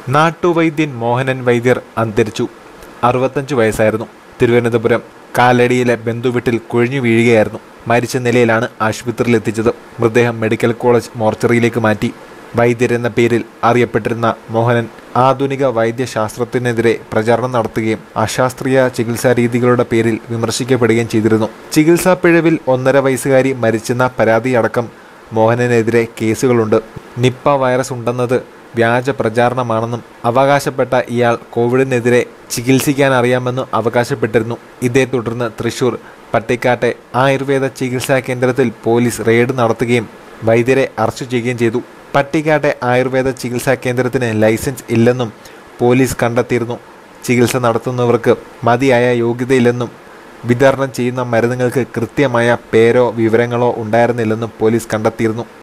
നാട്ടുവൈദ്യൻ മോഹനൻ വൈദ്യർ അന്തരിച്ചു അറുപത്തഞ്ച് വയസ്സായിരുന്നു തിരുവനന്തപുരം കാലടിയിലെ ബന്ധുവീട്ടിൽ കുഴഞ്ഞു വീഴുകയായിരുന്നു മരിച്ച നിലയിലാണ് ആശുപത്രിയിൽ എത്തിച്ചത് മൃതദേഹം മെഡിക്കൽ കോളേജ് മോർച്ചറിയിലേക്ക് മാറ്റി വൈദ്യർ എന്ന പേരിൽ അറിയപ്പെട്ടിരുന്ന മോഹനൻ ആധുനിക വൈദ്യശാസ്ത്രത്തിനെതിരെ പ്രചാരണം നടത്തുകയും അശാസ്ത്രീയ ചികിത്സാ രീതികളുടെ പേരിൽ വിമർശിക്കപ്പെടുകയും ചെയ്തിരുന്നു ചികിത്സാ പിഴവിൽ ഒന്നര വയസ്സുകാരി മരിച്ചെന്ന പരാതിയടക്കം മോഹനനെതിരെ കേസുകളുണ്ട് നിപ്പ വൈറസ് ഉണ്ടെന്നത് വ്യാജ പ്രചാരണമാണെന്നും അവകാശപ്പെട്ട ഇയാൾ കോവിഡിനെതിരെ ചികിത്സിക്കാൻ അറിയാമെന്നും അവകാശപ്പെട്ടിരുന്നു ഇതേ തുടർന്ന് തൃശൂർ പട്ടിക്കാട്ടെ ആയുർവേദ ചികിത്സാ കേന്ദ്രത്തിൽ പോലീസ് റെയ്ഡ് നടത്തുകയും വൈദ്യരെ അറസ്റ്റ് ചെയ്യുകയും ചെയ്തു പട്ടിക്കാട്ടെ ആയുർവേദ ചികിത്സാ കേന്ദ്രത്തിന് ലൈസൻസ് ഇല്ലെന്നും പോലീസ് കണ്ടെത്തിയിരുന്നു ചികിത്സ നടത്തുന്നവർക്ക് മതിയായ യോഗ്യതയില്ലെന്നും വിതരണം ചെയ്യുന്ന മരുന്നുകൾക്ക് കൃത്യമായ പേരോ വിവരങ്ങളോ ഉണ്ടായിരുന്നില്ലെന്നും പോലീസ് കണ്ടെത്തിയിരുന്നു